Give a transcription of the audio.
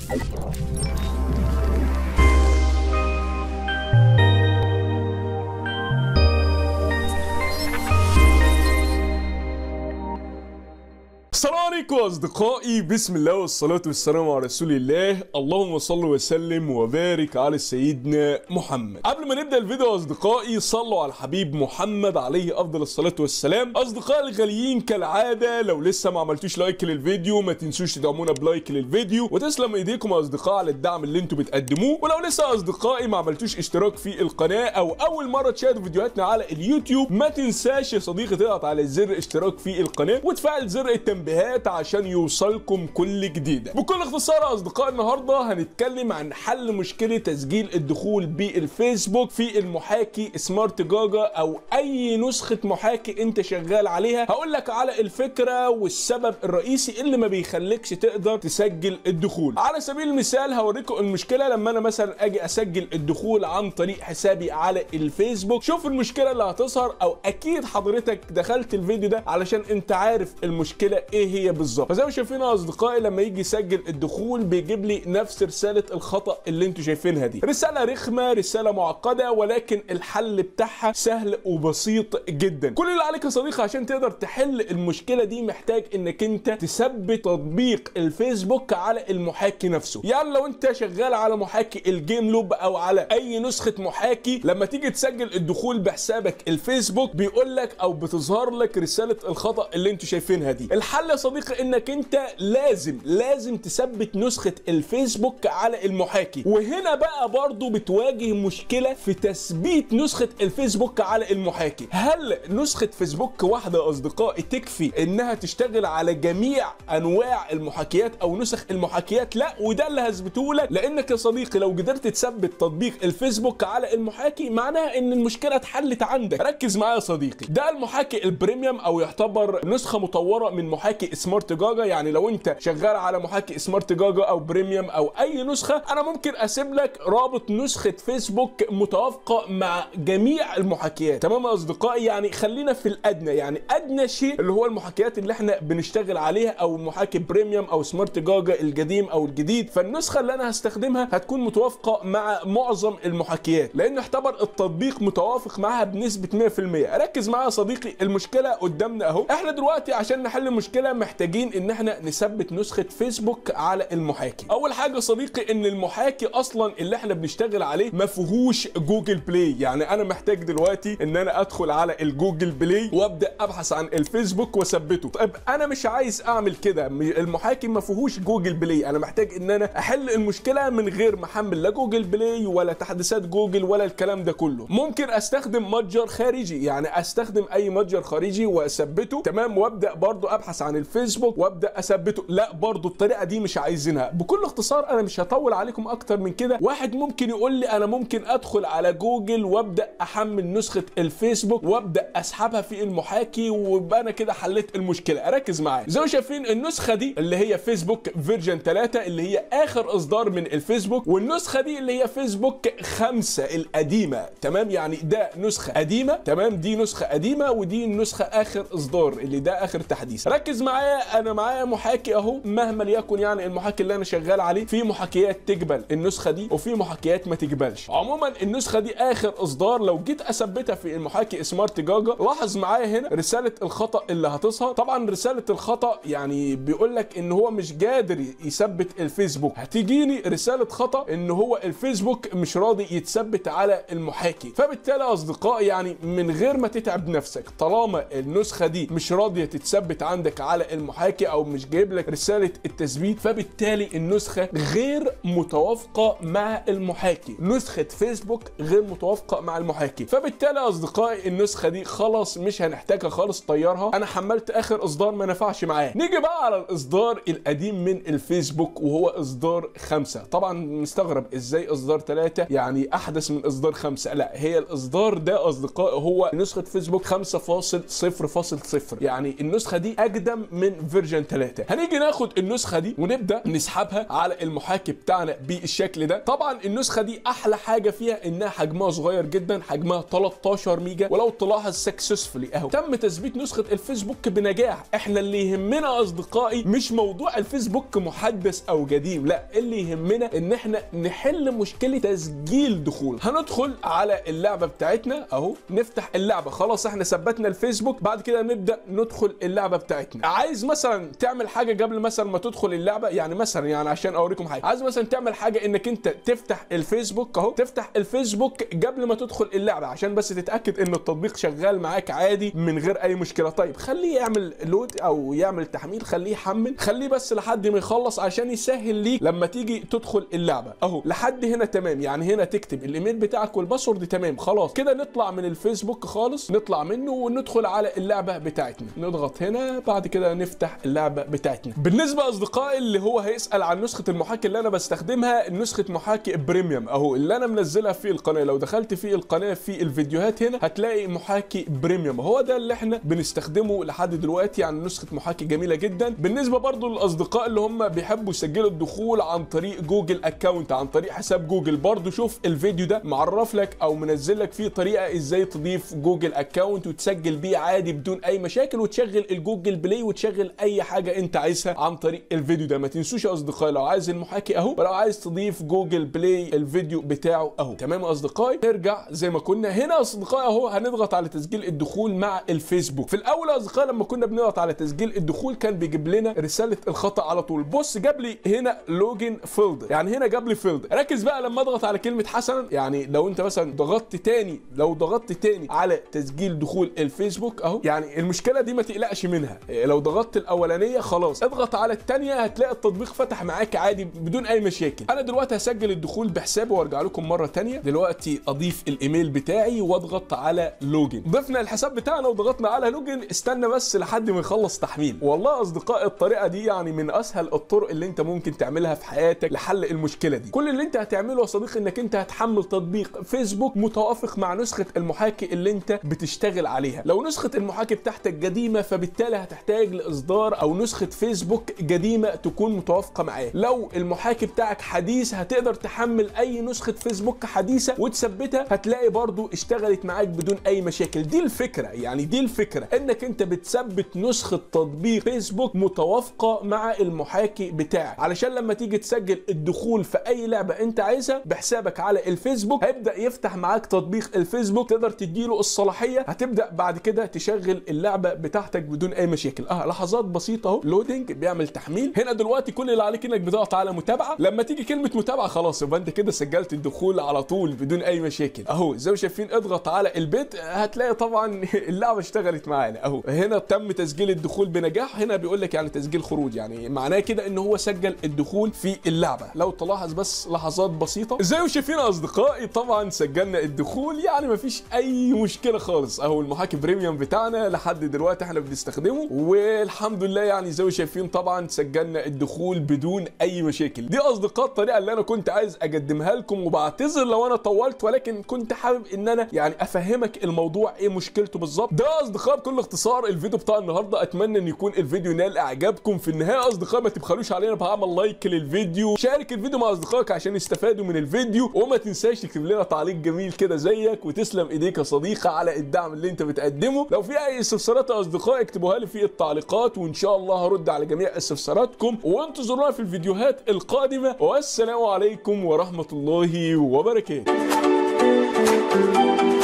السلام عليكم اصدقائي بسم الله والصلاه والسلام على رسول الله اللهم صل وسلم وبارك على سيدنا محمد قبل ما نبدا الفيديو اصدقائي صلوا على الحبيب محمد عليه افضل الصلاه والسلام اصدقائي الغاليين كالعاده لو لسه ما عملتوش لايك للفيديو ما تنسوش تدعمونا بلايك للفيديو وتسلم ايديكم يا اصدقائي على الدعم اللي انتم بتقدموه ولو لسه اصدقائي ما عملتوش اشتراك في القناه او اول مره تشاهدوا فيديوهاتنا على اليوتيوب ما تنساش يا صديقي تضغط على زر اشتراك في القناه وتفعل زر التنبيهات عشان يوصلكم كل جديد بكل اختصار يا اصدقائي النهارده هنتكلم عن حل مشكله تسجيل الدخول بالفيسبوك في المحاكي سمارت جاجا او اي نسخه محاكي انت شغال عليها هقول لك على الفكره والسبب الرئيسي اللي ما بيخليكش تقدر تسجل الدخول على سبيل المثال هوريكم المشكله لما انا مثلا اجي اسجل الدخول عن طريق حسابي على الفيسبوك شوف المشكله اللي هتظهر او اكيد حضرتك دخلت الفيديو ده علشان انت عارف المشكله ايه هي بالظبط فزي ما شايفين يا اصدقائي لما يجي يسجل الدخول بيجيب لي نفس رساله الخطا اللي انتوا شايفينها دي رساله رخمه رساله معقده ولكن الحل بتاعها سهل وبسيط جدا كل اللي عليك يا صديقي عشان تقدر تحل المشكله دي محتاج انك انت تثبت تطبيق الفيسبوك على المحاكي نفسه يعني لو انت شغال على محاكي الجيم لوب او على اي نسخه محاكي لما تيجي تسجل الدخول بحسابك الفيسبوك بيقول لك او بتظهر لك رساله الخطا اللي انتوا شايفينها دي الحل يا صديقي انك انت لازم لازم تثبت نسخه الفيسبوك على المحاكي وهنا بقى برضو بتواجه مشكله في تثبيت نسخه الفيسبوك على المحاكي هل نسخه فيسبوك واحده يا اصدقائي تكفي انها تشتغل على جميع انواع المحاكيات او نسخ المحاكيات لا وده اللي هثبته لك لانك يا صديقي لو قدرت تثبت تطبيق الفيسبوك على المحاكي معناها ان المشكله اتحلت عندك ركز معايا يا صديقي ده المحاكي البريميوم او يعتبر نسخه مطوره من محاكي سمارت جاجا يعني لو انت شغال على محاكي سمارت جاجا او بريميوم او اي نسخه انا ممكن اسيب لك رابط نسخه فيسبوك متوافقه مع جميع المحاكيات تمام يا اصدقائي يعني خلينا في الادنى يعني ادنى شيء اللي هو المحاكيات اللي احنا بنشتغل عليها او محاكي بريميوم او سمارت جاجا القديم او الجديد فالنسخه اللي انا هستخدمها هتكون متوافقه مع معظم المحاكيات لان اعتبر التطبيق متوافق معاها بنسبه 100% ركز معايا يا صديقي المشكله قدامنا اهو احنا دلوقتي عشان نحل المشكله محتاجين ان احنا نثبت نسخه فيسبوك على المحاكي اول حاجه صديقي ان المحاكي اصلا اللي احنا بنشتغل عليه ما فيهوش جوجل بلاي يعني انا محتاج دلوقتي ان انا ادخل على الجوجل بلاي وابدا ابحث عن الفيسبوك واثبته طيب انا مش عايز اعمل كده المحاكي ما فيهوش جوجل بلاي انا محتاج ان انا احل المشكله من غير ما احمل لا جوجل بلاي ولا تحديثات جوجل ولا الكلام ده كله ممكن استخدم متجر خارجي يعني استخدم اي متجر خارجي واثبته تمام وابدا برضو ابحث عن الفيسبوك وابدا اثبته لا برضو الطريقه دي مش عايزينها بكل اختصار انا مش هطول عليكم اكتر من كده واحد ممكن يقول لي انا ممكن ادخل على جوجل وابدا احمل نسخه الفيسبوك وابدا اسحبها في المحاكي ويبقى انا كده حليت المشكله ركز معايا زي ما شايفين النسخه دي اللي هي فيسبوك فيرجن 3 اللي هي اخر اصدار من الفيسبوك والنسخه دي اللي هي فيسبوك 5 القديمه تمام يعني ده نسخه قديمه تمام دي نسخه قديمه ودي النسخه اخر اصدار اللي ده اخر تحديث ركز معايا انا معايا محاكي اهو مهما ليكن يعني المحاكي اللي انا شغال عليه في محاكيات تقبل النسخه دي وفي محاكيات ما تقبلش عموما النسخه دي اخر اصدار لو جيت اثبتها في المحاكي سمارت جاجا لاحظ معايا هنا رساله الخطا اللي هتظهر طبعا رساله الخطا يعني بيقول لك ان هو مش قادر يثبت الفيسبوك هتيجيني رساله خطا ان هو الفيسبوك مش راضي يتثبت على المحاكي فبالتالي يا اصدقائي يعني من غير ما تتعب نفسك طالما النسخه دي مش راضيه تتثبت عندك على المحاكي او مش جايب لك رساله التثبيت فبالتالي النسخه غير متوافقه مع المحاكي نسخه فيسبوك غير متوافقه مع المحاكي فبالتالي يا اصدقائي النسخه دي خلاص مش هنحتاجها خالص طيرها انا حملت اخر اصدار ما نفعش معاه نيجي بقى على الاصدار القديم من الفيسبوك وهو اصدار خمسة طبعا مستغرب ازاي اصدار ثلاثة يعني احدث من اصدار خمسة لا هي الاصدار ده اصدقائي هو نسخه فيسبوك 5.0.0 يعني النسخه دي اقدم من فيرجن 3 هنيجي ناخد النسخه دي ونبدا نسحبها على المحاكي بتاعنا بالشكل ده طبعا النسخه دي احلى حاجه فيها انها حجمها صغير جدا حجمها 13 ميجا ولو تلاحظ سكسسفولي اهو تم تثبيت نسخه الفيسبوك بنجاح احنا اللي يهمنا اصدقائي مش موضوع الفيسبوك محدث او قديم لا اللي يهمنا ان احنا نحل مشكله تسجيل دخول هندخل على اللعبه بتاعتنا اهو نفتح اللعبه خلاص احنا ثبتنا الفيسبوك بعد كده نبدا ندخل اللعبه بتاعتنا عايز مثلا تعمل حاجه قبل مثلا ما تدخل اللعبه يعني مثلا يعني عشان اوريكم حاجه عايز مثلا تعمل حاجه انك انت تفتح الفيسبوك اهو تفتح الفيسبوك قبل ما تدخل اللعبه عشان بس تتاكد ان التطبيق شغال معاك عادي من غير اي مشكله طيب خليه يعمل لود او يعمل تحميل خليه يحمل خليه بس لحد ما يخلص عشان يسهل ليك لما تيجي تدخل اللعبه اهو لحد هنا تمام يعني هنا تكتب الايميل بتاعك والباسورد تمام خلاص كده نطلع من الفيسبوك خالص نطلع منه وندخل على اللعبه بتاعتنا نضغط هنا بعد كده نفتح اللعبه بتاعتنا بالنسبه اصدقائي اللي هو هيسال عن نسخه المحاكي اللي انا بستخدمها نسخه محاكي بريميوم اهو اللي انا منزلها في القناه لو دخلت في القناه في الفيديوهات هنا هتلاقي محاكي بريميوم هو ده اللي احنا بنستخدمه لحد دلوقتي يعني نسخه محاكي جميله جدا بالنسبه برضو للاصدقاء اللي هم بيحبوا يسجلوا الدخول عن طريق جوجل اكونت عن طريق حساب جوجل برضو شوف الفيديو ده معرف لك او منزل لك فيه طريقه ازاي تضيف جوجل اكونت وتسجل بيه عادي بدون اي مشاكل وتشغل الجوجل بلاي وتشغل اي حاجه انت عايزها عن طريق الفيديو ده ما تنسوش يا اصدقائي لو عايز المحاكي اهو ولو عايز تضيف جوجل بلاي الفيديو بتاعه اهو تمام يا اصدقائي نرجع زي ما كنا هنا يا اصدقائي اهو هنضغط على تسجيل الدخول مع الفيسبوك في الاول يا اصدقائي لما كنا بنضغط على تسجيل الدخول كان بيجيب لنا رساله الخطا على طول بص جاب لي هنا لوجن فيلد يعني هنا جاب لي فيلد ركز بقى لما اضغط على كلمه حسنا يعني لو انت مثلا ضغطت تاني لو ضغطت تاني على تسجيل دخول الفيسبوك اهو يعني المشكله دي ما تقلقش منها لو ضغطت الاولانيه خلاص اضغط على الثانيه هتلاقي التطبيق فتح معاك عادي بدون اي مشاكل انا دلوقتي هسجل الدخول بحسابي وارجع لكم مره ثانيه دلوقتي اضيف الايميل بتاعي واضغط على لوجن ضفنا الحساب بتاعنا وضغطنا على لوجن استنى بس لحد ما يخلص تحميل والله يا اصدقائي الطريقه دي يعني من اسهل الطرق اللي انت ممكن تعملها في حياتك لحل المشكله دي كل اللي انت هتعمله يا صديقي انك انت هتحمل تطبيق فيسبوك متوافق مع نسخه المحاكي اللي انت بتشتغل عليها لو نسخه المحاكي بتاعتك قديمه فبالتالي هتحتاج لاصدار او نسخه فيسبوك قديمه تكون متوافقه معاه لو المحاكي بتاعك حديث هتقدر تحمل اي نسخه فيسبوك حديثه وتثبتها هتلاقي برضو اشتغلت معاك بدون اي مشاكل دي الفكره يعني دي الفكره انك انت بتثبت نسخه تطبيق فيسبوك متوافقه مع المحاكي بتاعك علشان لما تيجي تسجل الدخول في اي لعبه انت عايزها بحسابك على الفيسبوك هيبدا يفتح معاك تطبيق الفيسبوك تقدر تديله الصلاحيه هتبدا بعد كده تشغل اللعبه بتاعتك بدون اي مشاكل اه لحظات بسيطه اهو لودنج بيعمل تحميل هنا دلوقتي كل اللي عليك انك بتضغط على متابعه لما تيجي كلمه متابعه خلاص يبقى انت كده سجلت الدخول على طول بدون اي مشاكل اهو زي ما شايفين اضغط على البيت هتلاقي طبعا اللعبه اشتغلت معانا اهو هنا تم تسجيل الدخول بنجاح هنا بيقول لك يعني تسجيل خروج يعني معناه كده ان هو سجل الدخول في اللعبه لو تلاحظ بس لحظات بسيطه زي ما شايفين يا اصدقائي طبعا سجلنا الدخول يعني مفيش اي مشكله خالص اهو المحاكي بريميوم بتاعنا لحد دلوقتي احنا بنستخدمه والحمد لله يعني زي ما شايفين طبعا سجلنا الدخول بدون اي مشاكل دي اصدقاء الطريقه اللي انا كنت عايز اقدمها لكم وبعتذر لو انا طولت ولكن كنت حابب ان انا يعني افهمك الموضوع ايه مشكلته بالظبط ده يا اصدقاء بكل اختصار الفيديو بتاع النهارده اتمنى ان يكون الفيديو نال اعجابكم في النهايه يا اصدقاء ما تبخلوش علينا بعمل لايك للفيديو شارك الفيديو مع اصدقائك عشان يستفادوا من الفيديو وما تنساش تكتب لنا تعليق جميل كده زيك وتسلم ايديك يا صديقي على الدعم اللي انت بتقدمه لو في اي استفسارات يا اصدقائي اكتبوها لي في التعليقات وان شاء الله هرد على جميع استفساراتكم وانتظرونا في الفيديوهات القادمه والسلام عليكم ورحمه الله وبركاته